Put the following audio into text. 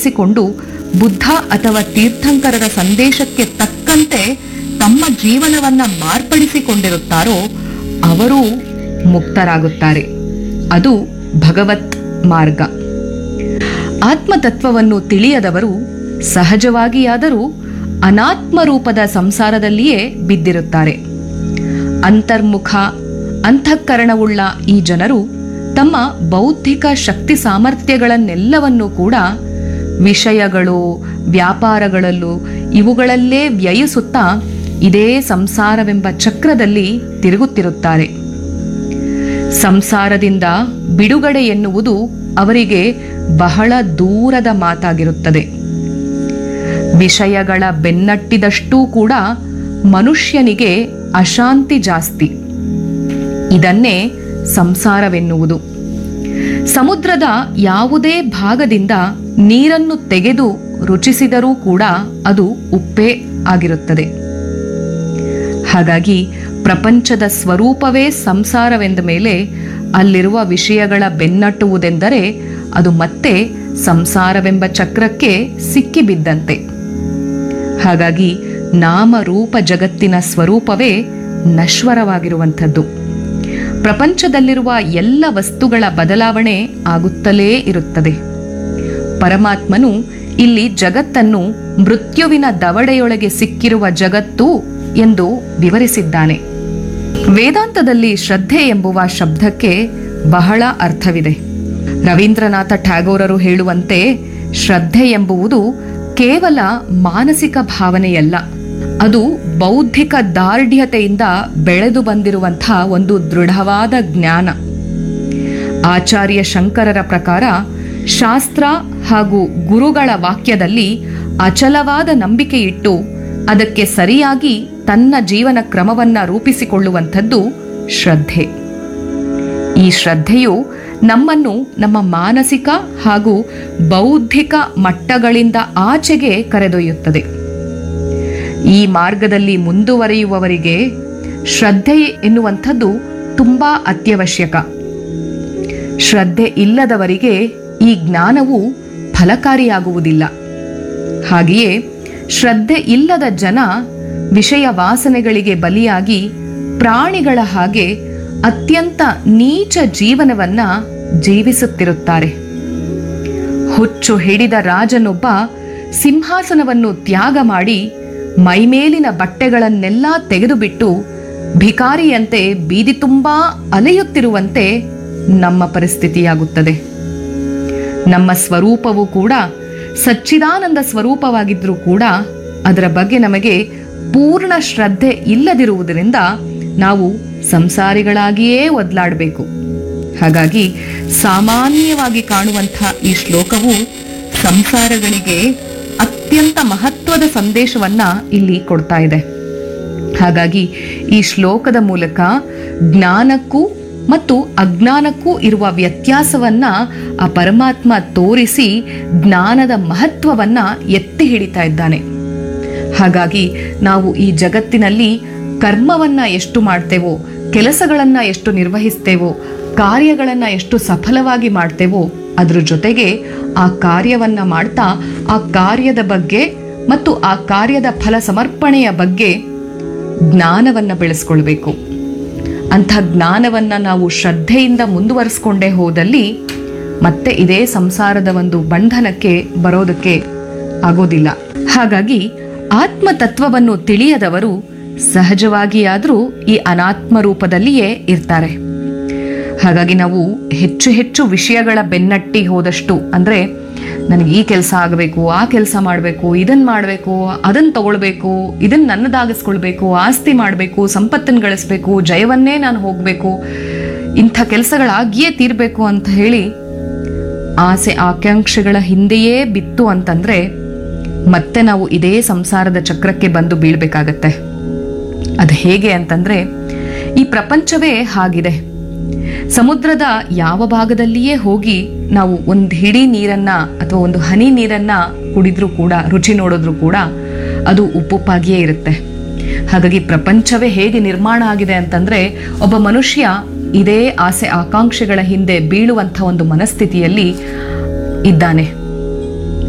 ಅಳವಡಿಸಿಕೊಂಡು ಬುದ್ಧ ಅಥವಾ ತೀರ್ಥಂಕರರ ಸಂದೇಶಕ್ಕೆ ತಕ್ಕಂತೆ ತಮ್ಮ ಜೀವನವನ್ನ ಮಾರ್ಪಡಿಸಿಕೊಂಡಿರುತ್ತಾರೋ ಅವರು ಮುಕ್ತರಾಗುತ್ತಾರೆ ಅದು ಭಗವತ್ ಮಾರ್ಗ ಆತ್ಮತತ್ವವನ್ನು ತಿಳಿಯದವರು ಸಹಜವಾಗಿಯಾದರೂ ಅನಾತ್ಮ ರೂಪದ ಸಂಸಾರದಲ್ಲಿಯೇ ಬಿದ್ದಿರುತ್ತಾರೆ ಅಂತರ್ಮುಖ ಅಂತಃಕರಣವುಳ್ಳ ಈ ಜನರು ತಮ್ಮ ಬೌದ್ಧಿಕ ಶಕ್ತಿ ಸಾಮರ್ಥ್ಯಗಳನ್ನೆಲ್ಲವನ್ನೂ ಕೂಡ ವಿಷಯಗಳು ವ್ಯಾಪಾರಗಳಲ್ಲೂ ಇವುಗಳಲ್ಲೇ ವ್ಯಯಿಸುತ್ತಾ ಇದೇ ಸಂಸಾರವೆಂಬ ಚಕ್ರದಲ್ಲಿ ತಿರುಗುತ್ತಿರುತ್ತಾರೆ ಸಂಸಾರದಿಂದ ಬಿಡುಗಡೆ ಎನ್ನುವುದು ಅವರಿಗೆ ಬಹಳ ದೂರದ ಮಾತಾಗಿರುತ್ತದೆ ವಿಷಯಗಳ ಬೆನ್ನಟ್ಟಿದಷ್ಟೂ ಕೂಡ ಮನುಷ್ಯನಿಗೆ ಅಶಾಂತಿ ಜಾಸ್ತಿ ಇದನ್ನೇ ಸಂಸಾರವೆನ್ನುವುದು ಸಮುದ್ರದ ಯಾವುದೇ ಭಾಗದಿಂದ ನೀರನ್ನು ತೆಗೆದು ರುಚಿಸಿದರೂ ಕೂಡ ಅದು ಉಪ್ಪೇ ಆಗಿರುತ್ತದೆ ಹಾಗಾಗಿ ಪ್ರಪಂಚದ ಸ್ವರೂಪವೇ ಸಂಸಾರವೆಂದ ಮೇಲೆ ಅಲ್ಲಿರುವ ವಿಷಯಗಳ ಬೆನ್ನಟ್ಟುವುದೆಂದರೆ ಅದು ಮತ್ತೆ ಸಂಸಾರವೆಂಬ ಚಕ್ರಕ್ಕೆ ಸಿಕ್ಕಿಬಿದ್ದಂತೆ ಹಾಗಾಗಿ ನಾಮರೂಪ ಜಗತ್ತಿನ ಸ್ವರೂಪವೇ ನಶ್ವರವಾಗಿರುವಂಥದ್ದು ಪ್ರಪಂಚದಲ್ಲಿರುವ ಎಲ್ಲ ವಸ್ತುಗಳ ಬದಲಾವಣೆ ಆಗುತ್ತಲೇ ಇರುತ್ತದೆ ಪರಮಾತ್ಮನು ಇಲ್ಲಿ ಜಗತ್ತನ್ನು ಮೃತ್ಯುವಿನ ದವಡೆಯೊಳಗೆ ಸಿಕ್ಕಿರುವ ಜಗತ್ತು ಎಂದು ವಿವರಿಸಿದ್ದಾನೆ ವೇದಾಂತದಲ್ಲಿ ಶ್ರದ್ಧೆ ಎಂಬುವ ಶಬ್ದಕ್ಕೆ ಬಹಳ ಅರ್ಥವಿದೆ ರವೀಂದ್ರನಾಥ ಟ್ಯಾಗೋರರು ಹೇಳುವಂತೆ ಶ್ರದ್ಧೆ ಎಂಬುವುದು ಕೇವಲ ಮಾನಸಿಕ ಭಾವನೆಯಲ್ಲ ಅದು ಬೌದ್ಧಿಕ ದಾರ್ಢ್ಯತೆಯಿಂದ ಬೆಳೆದು ಬಂದಿರುವಂತಹ ಒಂದು ದೃಢವಾದ ಜ್ಞಾನ ಆಚಾರ್ಯ ಶಂಕರರ ಪ್ರಕಾರ ಶಾಸ್ತ್ರ ಹಾಗೂ ಗುರುಗಳ ವಾಕ್ಯದಲ್ಲಿ ಅಚಲವಾದ ನಂಬಿಕೆ ಇಟ್ಟು ಅದಕ್ಕೆ ಸರಿಯಾಗಿ ತನ್ನ ಜೀವನ ಕ್ರಮವನ್ನ ರೂಪಿಸಿಕೊಳ್ಳುವಂಥದ್ದು ಶ್ರದ್ಧೆ ಈ ಶ್ರದ್ಧೆಯು ನಮ್ಮನ್ನು ನಮ್ಮ ಮಾನಸಿಕ ಹಾಗೂ ಬೌದ್ಧಿಕ ಮಟ್ಟಗಳಿಂದ ಆಚೆಗೆ ಕರೆದೊಯ್ಯುತ್ತದೆ ಈ ಮಾರ್ಗದಲ್ಲಿ ಮುಂದುವರಿಯುವವರಿಗೆ ಶ್ರದ್ಧೆ ಎನ್ನುವಂಥದ್ದು ತುಂಬಾ ಅತ್ಯವಶ್ಯಕ ಶ್ರದ್ಧೆ ಇಲ್ಲದವರಿಗೆ ಈ ಜ್ಞಾನವು ಫಲಕಾರಿಯಾಗುವುದಿಲ್ಲ ಹಾಗೆಯೇ ಶ್ರದ್ಧೆ ಇಲ್ಲದ ಜನ ವಿಷಯ ವಾಸನೆಗಳಿಗೆ ಬಲಿಯಾಗಿ ಪ್ರಾಣಿಗಳ ಹಾಗೆ ಅತ್ಯಂತ ನೀಚ ಜೀವನವನ್ನ ಜೀವಿಸುತ್ತಿರುತ್ತಾರೆ ಹುಚ್ಚು ಹಿಡಿದ ರಾಜನೊಬ್ಬ ಸಿಂಹಾಸನವನ್ನು ತ್ಯಾಗ ಮಾಡಿ ಮೈಮೇಲಿನ ಬಟ್ಟೆಗಳನ್ನೆಲ್ಲ ತೆಗೆದುಬಿಟ್ಟು ಭಿಕಾರಿಯಂತೆ ಬೀದಿ ತುಂಬಾ ಅಲೆಯುತ್ತಿರುವಂತೆ ನಮ್ಮ ಪರಿಸ್ಥಿತಿಯಾಗುತ್ತದೆ ನಮ್ಮ ಸ್ವರೂಪವು ಕೂಡ ಸಚ್ಚಿದಾನಂದ ಸ್ವರೂಪವಾಗಿದ್ರೂ ಕೂಡ ಅದರ ಬಗ್ಗೆ ನಮಗೆ ಪೂರ್ಣ ಶ್ರದ್ಧೆ ಇಲ್ಲದಿರುವುದರಿಂದ ನಾವು ಸಂಸಾರಿಗಳಾಗಿಯೇ ಒದ್ಲಾಡಬೇಕು ಹಾಗಾಗಿ ಸಾಮಾನ್ಯವಾಗಿ ಕಾಣುವಂಥ ಈ ಶ್ಲೋಕವು ಸಂಸಾರಗಳಿಗೆ ಅತ್ಯಂತ ಮಹತ್ವದ ಸಂದೇಶವನ್ನ ಇಲ್ಲಿ ಕೊಡ್ತಾ ಇದೆ ಹಾಗಾಗಿ ಈ ಶ್ಲೋಕದ ಮೂಲಕ ಜ್ಞಾನಕ್ಕೂ ಮತ್ತು ಅಜ್ಞಾನಕ್ಕೂ ಇರುವ ವ್ಯತ್ಯಾಸವನ್ನ ಆ ಪರಮಾತ್ಮ ತೋರಿಸಿ ಜ್ಞಾನದ ಮಹತ್ವವನ್ನ ಎತ್ತಿ ಹಿಡಿತಾ ಇದ್ದಾನೆ ಹಾಗಾಗಿ ನಾವು ಈ ಜಗತ್ತಿನಲ್ಲಿ ಕರ್ಮವನ್ನ ಎಷ್ಟು ಮಾಡ್ತೇವೋ ಕೆಲಸಗಳನ್ನ ಎಷ್ಟು ನಿರ್ವಹಿಸ್ತೇವೋ ಕಾರ್ಯಗಳನ್ನ ಎಷ್ಟು ಸಫಲವಾಗಿ ಮಾಡ್ತೇವೋ ಅದ್ರ ಜೊತೆಗೆ ಆ ಕಾರ್ಯವನ್ನ ಮಾಡ್ತಾ ಆ ಕಾರ್ಯದ ಬಗ್ಗೆ ಮತ್ತು ಆ ಕಾರ್ಯದ ಫಲ ಸಮರ್ಪಣೆಯ ಬಗ್ಗೆ ಜ್ಞಾನವನ್ನ ಬೆಳೆಸ್ಕೊಳ್ಬೇಕು ಅಂಥ ಜ್ಞಾನವನ್ನ ನಾವು ಶ್ರದ್ಧೆಯಿಂದ ಮುಂದುವರಿಸ್ಕೊಂಡೇ ಹೋದಲ್ಲಿ ಮತ್ತೆ ಇದೇ ಸಂಸಾರದ ಒಂದು ಬಂಧನಕ್ಕೆ ಬರೋದಕ್ಕೆ ಆಗೋದಿಲ್ಲ ಹಾಗಾಗಿ ಆತ್ಮ ತತ್ವವನ್ನು ತಿಳಿಯದವರು ಸಹಜವಾಗಿಯಾದರೂ ಈ ಅನಾತ್ಮ ರೂಪದಲ್ಲಿಯೇ ಇರ್ತಾರೆ ಹಾಗಾಗಿ ನಾವು ಹೆಚ್ಚು ಹೆಚ್ಚು ವಿಷಯಗಳ ಬೆನ್ನಟ್ಟಿ ಹೋದಷ್ಟು ಅಂದ್ರೆ ನನಗೆ ಈ ಕೆಲಸ ಆಗಬೇಕು ಆ ಕೆಲಸ ಮಾಡಬೇಕು ಇದನ್ನ ಮಾಡಬೇಕು ಅದನ್ನ ತಗೊಳ್ಬೇಕು ಇದನ್ನ ನನ್ನದಾಗಿಸ್ಕೊಳ್ಬೇಕು ಆಸ್ತಿ ಮಾಡಬೇಕು ಸಂಪತ್ತನ್ನು ಗಳಿಸ್ಬೇಕು ಜಯವನ್ನೇ ನಾನು ಹೋಗಬೇಕು ಇಂಥ ಕೆಲಸಗಳಾಗಿಯೇ ತೀರ್ಬೇಕು ಅಂತ ಹೇಳಿ ಆಸೆ ಆಕಾಂಕ್ಷೆಗಳ ಹಿಂದೆಯೇ ಬಿತ್ತು ಅಂತಂದ್ರೆ ಮತ್ತೆ ನಾವು ಇದೇ ಸಂಸಾರದ ಚಕ್ರಕ್ಕೆ ಬಂದು ಬೀಳ್ಬೇಕಾಗತ್ತೆ ಅದು ಹೇಗೆ ಅಂತಂದ್ರೆ ಈ ಪ್ರಪಂಚವೇ ಹಾಗಿದೆ ಸಮುದ್ರದ ಯಾವ ಭಾಗದಲ್ಲಿಯೇ ಹೋಗಿ ನಾವು ಒಂದು ಹಿಡಿ ನೀರನ್ನ ಅಥವಾ ಒಂದು ಹನಿ ನೀರನ್ನ ಕುಡಿದ್ರೂ ಕೂಡ ರುಚಿ ನೋಡಿದ್ರೂ ಕೂಡ ಅದು ಉಪ್ಪುಪ್ಪಾಗಿಯೇ ಇರುತ್ತೆ ಹಾಗಾಗಿ ಪ್ರಪಂಚವೇ ಹೇಗೆ ನಿರ್ಮಾಣ ಆಗಿದೆ ಅಂತಂದ್ರೆ ಒಬ್ಬ ಮನುಷ್ಯ ಇದೇ ಆಸೆ ಆಕಾಂಕ್ಷೆಗಳ ಹಿಂದೆ ಬೀಳುವಂಥ ಒಂದು ಮನಸ್ಥಿತಿಯಲ್ಲಿ ಇದ್ದಾನೆ